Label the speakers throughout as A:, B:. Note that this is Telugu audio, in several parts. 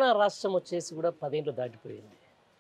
A: రాష్ట్రం వచ్చేసి కూడా పదేళ్ళు దాటిపోయింది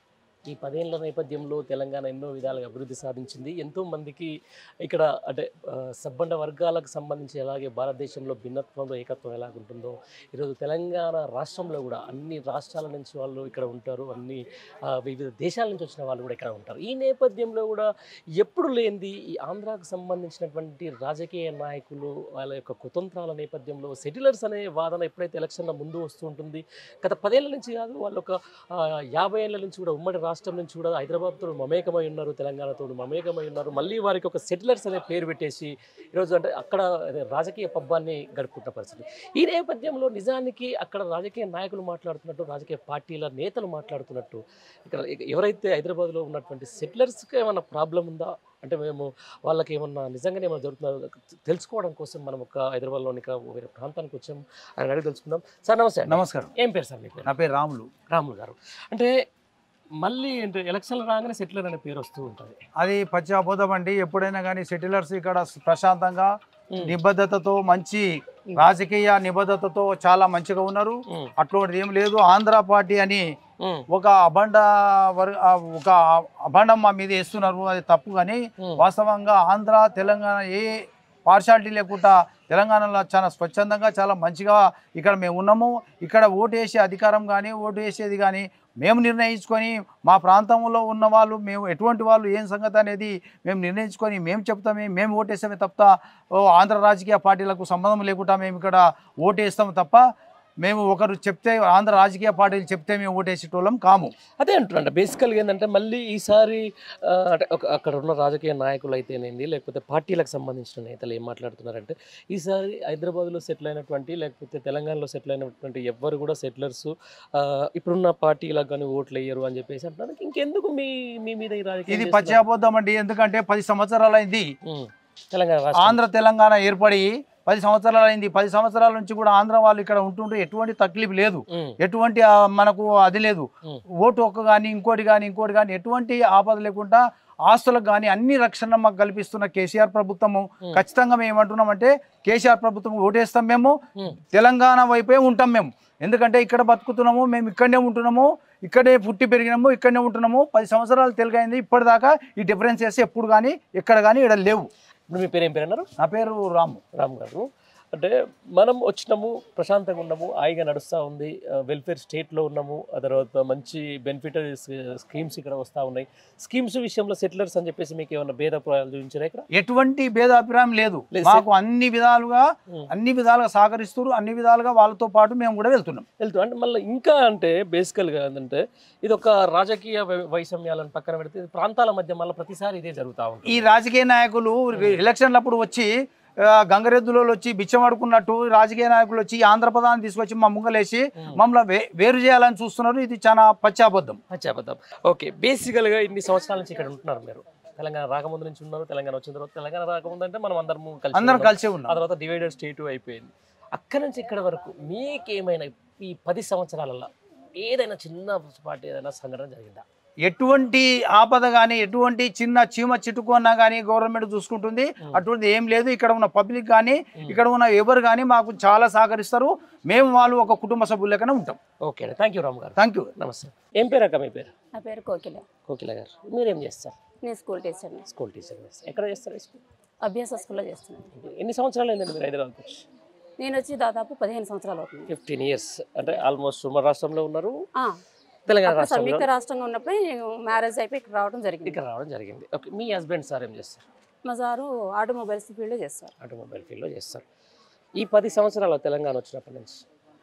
A: ఈ పదేళ్ల నేపథ్యంలో తెలంగాణ ఎన్నో విధాలుగా అభివృద్ధి సాధించింది ఎంతో మందికి ఇక్కడ అంటే ఆ, సబ్బండ వర్గాలకు సంబంధించి అలాగే భారతదేశంలో భిన్నత్వంలో ఏకత్వం ఎలాగుంటుందో ఈరోజు తెలంగాణ రాష్ట్రంలో కూడా అన్ని రాష్ట్రాల నుంచి వాళ్ళు ఇక్కడ ఉంటారు అన్ని ఆ, వివిధ దేశాల నుంచి వచ్చిన వాళ్ళు కూడా ఇక్కడ ఉంటారు ఈ నేపథ్యంలో కూడా ఎప్పుడు లేనిది ఈ ఆంధ్రాకు సంబంధించినటువంటి రాజకీయ నాయకులు వాళ్ళ యొక్క కుతంత్రాల నేపథ్యంలో సెటిలర్స్ అనే వాదన ఎప్పుడైతే ఎలక్షన్ల ముందు వస్తూ ఉంటుంది గత పదేళ్ల నుంచి కాదు వాళ్ళు ఒక ఆ, యాభై ఏళ్ళ నుంచి కూడా ఉమ్మడి రాష్ట్రం నుంచి కూడా హైదరాబాద్తో మమేకమై ఉన్నారు తెలంగాణతో మమేకమై ఉన్నారు మళ్ళీ వారికి ఒక సెటిలర్స్ అనే పేరు పెట్టేసి ఈరోజు అంటే అక్కడ అదే రాజకీయ పబ్బాన్ని గడుపుతున్న పరిస్థితి ఈ నేపథ్యంలో నిజానికి అక్కడ రాజకీయ నాయకులు మాట్లాడుతున్నట్టు రాజకీయ పార్టీల నేతలు మాట్లాడుతున్నట్టు ఇక్కడ ఎవరైతే హైదరాబాద్లో ఉన్నటువంటి సెటిలర్స్కి ఏమైనా ప్రాబ్లం ఉందా అంటే మేము వాళ్ళకి ఏమన్నా నిజంగానే ఏమైనా జరుగుతుందో తెలుసుకోవడం కోసం మనం ఒక హైదరాబాద్లోని ఇక వేరే ప్రాంతానికి వచ్చాం ఆయన అడిగి తెలుసుకుందాం సార్ నమస్తే అండి.
B: నమస్కారం
A: ఏం పేరు సార్ మీ పేరు
B: నా పేరు రాములు
A: రాములు గారు అంటే మళ్ళీ అంటే ఎలక్షన్లు రాగానే సెటిలర్ అనే పేరు వస్తూ ఉంటుంది
B: అది పశ్చాబోధం అండి ఎప్పుడైనా కానీ సెటిలర్స్ ఇక్కడ ప్రశాంతంగా నిబద్ధతతో మంచి రాజకీయ నిబద్ధతతో చాలా మంచిగా ఉన్నారు
A: ఉమ్,
B: అట్లాంటిది ఏం లేదు ఆంధ్ర పార్టీ అని
A: ఉమ్,
B: ఒక అబండ వర్ ఆ ఒక అబండం మా మీద వేస్తున్నారు అది తప్పు కానీ
A: ఉమ్,
B: వాస్తవంగా ఆంధ్ర తెలంగాణ ఏ పార్షాలిటీ లేకుండా తెలంగాణలో చాలా స్వచ్ఛందంగా చాలా మంచిగా ఇక్కడ మేము ఉన్నాము ఇక్కడ ఓటు వేసే అధికారం కానీ ఓటు వేసేది కానీ మేము నిర్ణయించుకొని మా ప్రాంతంలో ఉన్న వాళ్ళు మేము ఎటువంటి వాళ్ళు ఏం సంగతి అనేది మేము నిర్ణయించుకొని మేము చెప్తామే మేము ఓటేస్తామే తప్ప ఓ ఆంధ్ర రాజకీయ పార్టీలకు సంబంధం లేకుండా మేము ఇక్కడ ఓటేస్తాము తప్ప మేము ఒకరు చెప్తే ఆంధ్ర రాజకీయ పార్టీలు చెప్తే మేము ఓటేసేటోళ్ళం కాము
A: అదే అంటున్నా బేసికల్గా ఏంటంటే మళ్ళీ ఈసారి ఆ, అంటే ఒక అక్కడ ఉన్న రాజకీయ నాయకులు అయితేనేంది లేకపోతే పార్టీలకు సంబంధించిన నేతలు ఏం మాట్లాడుతున్నారంటే ఈసారి హైదరాబాద్లో సెటిల్ అయినటువంటి లేకపోతే తెలంగాణలో సెటిల్ అయినటువంటి ఎవ్వరు కూడా సెటిలర్స్ ఇప్పుడున్న పార్టీలకు కానీ ఓట్లు వేయరు అని చెప్పేసి అంటున్నారు ఇంకెందుకు మీ మీ మీద ఈ రాజకీయం
B: ఇది
A: చేస్తున్నారు?
B: పశ్చాబోధం అండి ఎందుకంటే పది సంవత్సరాలు అయింది
A: ఉమ్, తెలంగాణ రాష్ట్రం
B: ఆంధ్ర తెలంగాణ ఏర్పడి పది సంవత్సరాలు అయింది పది సంవత్సరాల నుంచి కూడా ఆంధ్ర వాళ్ళు ఇక్కడ ఉంటుంటే ఎటువంటి తక్లీఫ్ లేదు
A: ఉమ్,
B: ఎటువంటి ఆ, మనకు అది లేదు
A: ఉమ్.
B: ఓటు ఒక్క కానీ ఇంకోటి కానీ ఇంకోటి కానీ ఎటువంటి ఆపద లేకుండా ఆస్తులకు కానీ అన్ని రక్షణ మాకు కల్పిస్తున్న కేసీఆర్ ప్రభుత్వము
A: ఉమ్.
B: ఖచ్చితంగా మేము ఏమంటున్నామంటే కేసీఆర్ ప్రభుత్వం ఓటేస్తాం మేము
A: ఉమ్,
B: తెలంగాణ వైపే ఉంటాం మేము ఎందుకంటే ఇక్కడ బతుకుతున్నాము మేము ఇక్కడనే ఉంటున్నాము ఇక్కడే పుట్టి పెరిగినాము ఇక్కడనే ఉంటున్నాము పది సంవత్సరాలు తెలుగైంది ఇప్పటిదాకా ఈ డిఫరెన్సెస్ ఎప్పుడు కానీ ఎక్కడ కానీ ఇక్కడ లేవు
A: ఇప్పుడు మీ పేరు ఏం పేరు అన్నారు
B: నా పేరు రాము
A: రామ్ గారు అంటే మనం వచ్చినాము ప్రశాంతంగా ఉన్నాము హాయిగా నడుస్తూ ఉంది వెల్ఫేర్ స్టేట్లో ఉన్నాము ఆ తర్వాత మంచి బెనిఫిట్ స్కీమ్స్ ఇక్కడ వస్తూ ఉన్నాయి స్కీమ్స్ విషయంలో సెటిలర్స్ అని చెప్పేసి మీకు ఏమైనా భేదప్రాయాలు చూపించారా ఇక్కడ
B: ఎటువంటి భేదాభిప్రాయం లేదు
A: లేదు,
B: మాకు అన్ని విధాలుగా
A: ఉమ్.
B: అన్ని విధాలుగా సహకరిస్తారు అన్ని విధాలుగా వాళ్ళతో పాటు మేము కూడా వెళ్తున్నాం
A: వెళ్తూ అంటే మళ్ళీ ఇంకా అంటే బేసికల్గా ఏంటంటే ఇది ఒక రాజకీయ వై- వైషమ్యాలను పక్కన పెడితే ఇది ప్రాంతాల మధ్య మళ్ళీ ప్రతిసారి ఇదే జరుగుతూ
B: ఈ
A: ఉంటుంది
B: రాజకీయ నాయకులు ఎలక్షన్లప్పుడు వచ్చి ఆ, గంగరెద్దులో వచ్చి బిచ్చం అడుకున్నట్టు రాజకీయ నాయకులు వచ్చి ఈ ఆంధ్ర పదాన్ని తీసుకొచ్చి మా ముంగలేసి
A: ఉమ్.
B: మమ్మల్ని వే- వేరు చేయాలని చూస్తున్నారు ఇది చాలా పచ్చాబద్ధం
A: అచ్చాబద్దాం ఓకే బేసికల్గా ఇన్ని సంవత్సరాల నుంచి ఇక్కడ ఉంటున్నారు మీరు తెలంగాణ రాకముందు నుంచి ఉన్నారు తెలంగాణ వచ్చిన తర్వాత తెలంగాణ రాకముందు అంటే మనం అందరం కలిసి
B: అందరం
A: ఉన్నాం.
B: కలిసే
A: ఆ
B: ఉన్నాం
A: తర్వాత డివైడెడ్ స్టేట్ అయిపోయింది అక్కడ నుంచి ఇక్కడ వరకు మీకేమైనా ఈ పది సంవత్సరాలలో ఏదైనా చిన్న పాటి ఏదైనా సంఘటన జరిగిందా
B: ఎటువంటి ఆపద కానీ ఎటువంటి చిన్న చీమ చిట్టుకున్నా కానీ గవర్నమెంట్ చూసుకుంటుంది
A: ఉమ్.
B: అటువంటి ఏం లేదు ఇక్కడ ఉన్న పబ్లిక్ కానీ
A: ఉమ్.
B: ఇక్కడ ఉన్న ఎవరు కానీ మాకు చాలా సహకరిస్తారు మేము వాళ్ళు ఒక కుటుంబ సభ్యులకనే ఉంటాం
A: ఓకే థ్యాంక్ యూ రామ్ గారు
B: థ్యాంక్ యూ
A: నమస్తే ఏం పేరు అక్క మీ పేరు
C: నా పేరు కోకిల
A: కోకిల గారు మీరేం చేస్తారు
C: నేను స్కూల్ టీచర్ని
A: స్కూల్ టీచర్ చేస్తారు ఎక్కడ చేస్తారు స్కూల్
C: అభ్యాస స్కూల్లో చేస్తున్నాను
A: ఎన్ని సంవత్సరాలు అయిందండి మీరు హైదరాబాద్కి వచ్చి
C: నేను వచ్చి దాదాపు పదిహేను సంవత్సరాలు అవుతుంది
A: ఫిఫ్టీన్ ఇయర్స్ అంటే ఆల్మోస్ట్ ఉమ్మడి రాష్ట్రంలో ఉన్నారు
C: ఆ,
A: తెలంగాణ
C: అప్పుడు
A: రాష్ట్రంలో
C: సంయుక్త రాష్ట్రంగా ఉన్నప్పుడే నేను మ్యారేజ్ అయిపోయి ఇక్కడ రావడం జరిగింది
A: ఇక్కడ రావడం జరిగింది ఓకే మీ హస్బెండ్ సార్ ఏం చేస్తారు
C: మా సారు ఆటోమొబైల్స్ ఫీల్డ్లో చేస్తారు
A: ఆటోమొబైల్ ఫీల్డ్లో చేస్తారు ఈ పది సంవత్సరాల తెలంగాణ వచ్చినప్పటి నుంచి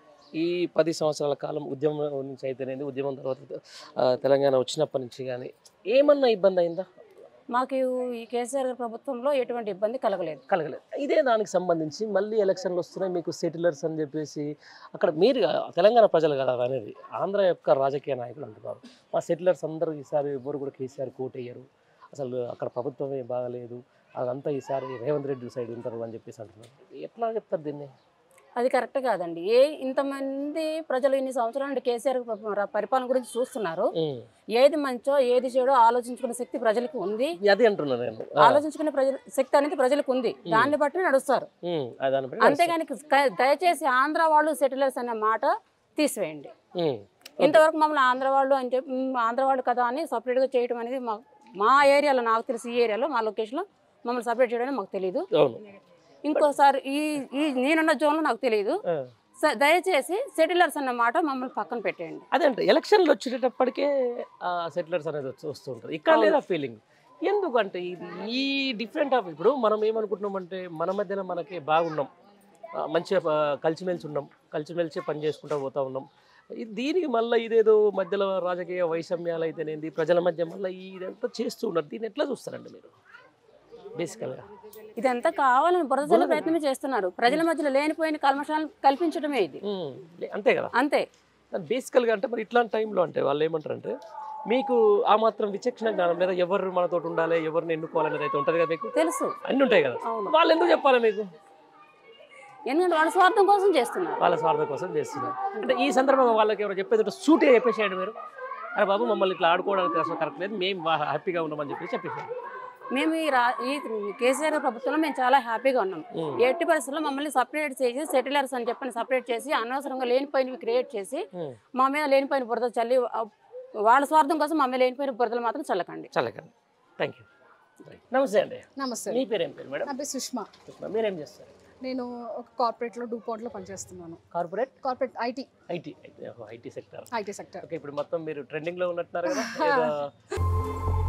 A: ఈ పది సంవత్సరాల కాలం ఉద్యమం నుంచి అయితేనేది ఉద్యమం తర్వాత ఆ, తెలంగాణ వచ్చినప్పటి నుంచి కానీ ఏమన్నా ఇబ్బంది అయిందా
C: మాకు ఈ కేసీఆర్ గారి ప్రభుత్వంలో ఎటువంటి ఇబ్బంది కలగలేదు
A: కలగలేదు ఇదే దానికి సంబంధించి మళ్ళీ ఎలక్షన్లు వస్తున్నాయి మీకు సెటిలర్స్ అని చెప్పేసి అక్కడ మీరు కా- తెలంగాణ ప్రజలు కదా అనేది ఆంధ్ర యొక్క రాజకీయ నాయకులు అంటున్నారు మా సెటిలర్స్ అందరూ ఈసారి ఎవరు కూడా కేసీఆర్ కోటయ్యారు అసలు అక్కడ ప్రభుత్వమే బాగలేదు అదంతా ఈసారి రేవంత్ రెడ్డి సైడ్ ఉంటారు అని చెప్పేసి అంటున్నారు ఎట్లా చెప్తారు దీన్ని
C: అది కరెక్ట్ కాదండి ఏ ఇంతమంది ప్రజలు ఇన్ని సంవత్సరాల నుండి కేసీఆర్ ప- పరిపాలన గురించి చూస్తున్నారు
A: ఉమ్.
C: ఏది మంచో ఏది చెడో ఆలోచించుకునే శక్తి ప్రజలకు ఉంది
A: అది అంటున్నాను నేను ఆ,
C: ఆలోచించుకునే ప్రజల శక్తి అనేది ప్రజలకు ఉంది దాన్ని బట్టి నడుస్తారు
A: ఉమ్, అది దాని బట్టి
C: అంతేగాని క- దయచేసి ఆంధ్ర వాళ్ళు సెటిలర్స్ అనే మాట తీసివేయండి
A: ఉమ్.
C: ఇంతవరకు మమ్మల్ని ఆంధ్ర వాళ్ళు అని చెప్పి "మ్, ఆంధ్ర వాళ్ళు కదా అని సపరేట్గా చేయడం అనేది మా మా ఏరియాలో నాకు తెలిసి ఈ ఏరియాలో మా లొకేషన్లో మమ్మల్ని సపరేట్ చేయడం మాకు తెలియదు
A: అవును
C: ఇంకోసారి ఈ ఈ నేనున్న జోన్లో నాకు తెలియదు
A: ఆ.
C: స- దయచేసి సెటిలర్స్ అన్న మాట మమ్మల్ని పక్కన పెట్టేయండి
A: అదే అంటే ఎలక్షన్లు వచ్చేటప్పటికే సెటిలర్స్ అనేది వచ్చి వస్తూ ఉంటుంది ఇక్కడ లేదా ఫీలింగ్ ఎందుకంటే ఇది ఈ డిఫరెంట్ ఆఫ్ ఇప్పుడు మనం ఏమనుకుంటున్నామంటే మన మధ్యన మనకి బాగున్నాం ఆ, మంచిగా ఆ, కలిసిమెలిసి ఉన్నాం కలిసిమెలిసి పని చేసుకుంటూ పోతా ఉన్నాం ఇది దీనికి మళ్ళీ ఇదేదో మధ్యలో రాజకీయ వైషమ్యాలు అయితేనేది ప్రజల మధ్య మళ్ళీ ఇదంతా చేస్తూ ఉన్నారు దీన్ని ఎట్లా చూస్తారండి మీరు బేసికల్గా
C: ఇదంతా కావాలని బురదజల్ల ప్రయత్నమే చేస్తున్నారు ప్రజల మధ్యలో లేనిపోయిన కల్మషాలను కల్పించడమే ఇది
A: అంతే కదా
C: అంతే
A: బేసికల్గా అంటే మరి ఇట్లాంటి టైంలో అంటే వాళ్ళు ఏమంటారంటే మీకు ఆ మాత్రం విచక్షణ జ్ఞానం లేదా ఎవరు మనతో ఉండాలి ఎవరిని ఎన్నుకోవాలనేది అయితే ఉంటుంది కదా మీకు
C: తెలుసు
A: అన్నీ ఉంటాయి కదా
C: అవును
A: వాళ్ళు ఎందుకు చెప్పాలి మీకు
C: ఎందుకంటే వాళ్ళ స్వార్థం కోసం చేస్తున్నారు
A: వాళ్ళ స్వార్థం కోసం చేస్తున్నారు అంటే ఈ సందర్భంగా వాళ్ళకి ఎవరు చెప్పేది ఉంటే సూటిగా చెప్పేసేయండి మీరు అరే బాబు మమ్మల్ని ఇట్లా ఆడుకోవడానికి అసలు కరెక్ట్ లేదు మేము బా- హ్యాపీగా ఉన్నామని చెప్పి చెప్పేసాడు
C: మేము ఈ రా ఈ కేసీఆర్ ప్రభుత్వంలో మేము చాలా హ్యాపీగా ఉన్నాం
A: ఉమ్.
C: ఎట్టి పరిస్థితుల్లో మమ్మల్ని సపరేట్ చేసి సెటిలర్స్ అని చెప్పని సపరేట్ చేసి అనవసరంగా లేనిపోయినవి క్రియేట్ చేసి
A: ఉమ్.
C: మా మీద లేనిపోయిన బురద చల్లి ఆ, వాళ్ళ స్వార్థం కోసం మా మీద లేనిపోయిన బురదలు మాత్రం చల్లకండి
A: చల్లకండి థ్యాంక్ యూ నమస్తే అండి
D: నమస్తే
A: మీ పేరు ఏం పేరు మేడం
D: నా పేరు సుష్మా
A: సుష్మా, మీరేం చేస్తారు
D: నేను ఒక కార్పొరేట్లో డూపాంట్లో పనిచేస్తున్నాను
A: corporate
D: corporate IT
A: IT IT sector
D: IT sector
A: okay ఇప్పుడు మొత్తం మీరు ట్రెండింగ్ లో ఉన్నట్టున్నారు కదా ఏదో